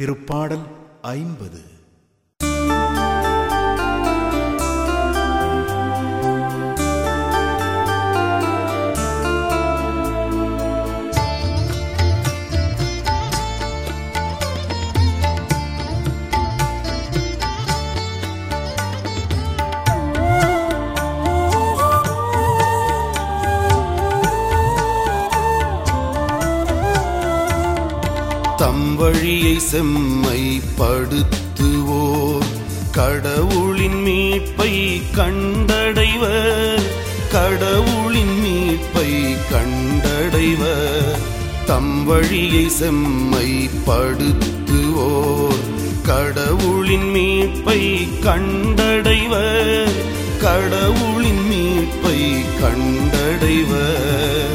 திருப்பாடல் ஐம்பது தம் வழியை செம்மைப்படுத்துவோர் கடவுளின் மீட்பை கண்டடைவர் கடவுளின் மீட்பை கண்டடைவர் தம் வழியை செம்மைப்படுத்துவோர் கடவுளின் மீட்பை கண்டடைவர் கடவுளின் மீட்பை கண்டடைவர்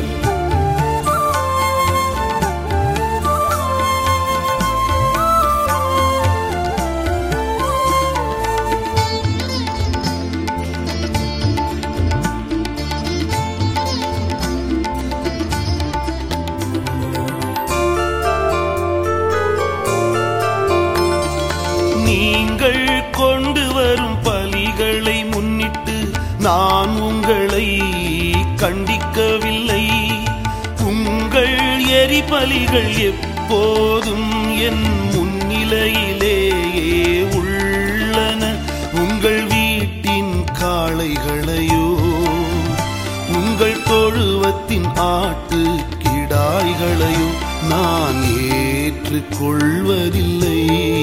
நீங்கள் கொண்டு வரும் பலிகளை முன்னிட்டு நான் உங்களை கண்டிக்கவில்லை உங்கள் எரிபலிகள் எப்போதும் என் முன்னிலையிலேயே உள்ளன உங்கள் வீட்டின் காளைகளையோ உங்கள் தொழுவத்தின் ஆட்டு கிடாய்களையோ நான் ஏற்றுக்கொள்வதில்லை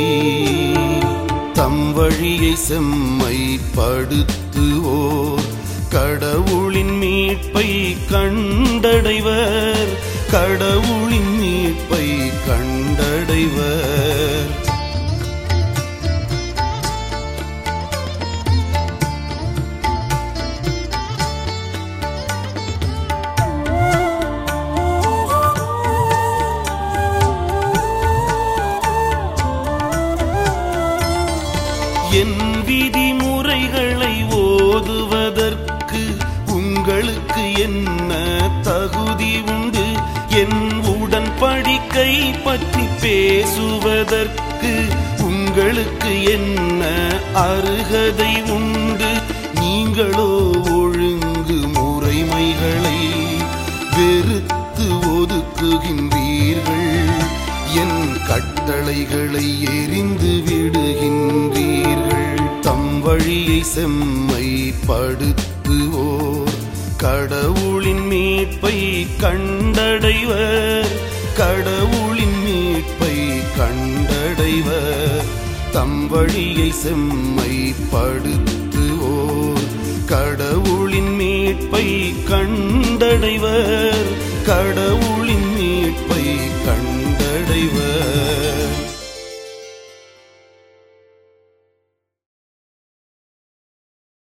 தம் வழியை செம்மைப்படுத்துவோர் கடவுளின் மீட்பை கண்டடைவர் கடவுளின் மீட்பை கண்டடைவர் என் விதிமுறைகளை ஓதுவதற்கு உங்களுக்கு என்ன தகுதி உண்டு என் உடன்படிக்கை பற்றி பேசுவதற்கு உங்களுக்கு என்ன அருகதை உண்டு நீங்களோ ஒழுங்கு முறைமைகளை வெறுத்து ஒதுக்குகின்றீர்கள் என் கட்டளைகளை எரிந்து விடுகின்றீர்கள் தம் வழியை செம்மைப்படுத்துவோர் கடவுளின் மீட்பை கண்டடைவர் கடவுளின் மீட்பை கண்டடைவர் தம் வழியை செம்மைப்படுத்துவோர் கடவுளின் மீட்பை கண்டடைவர் கடவுள்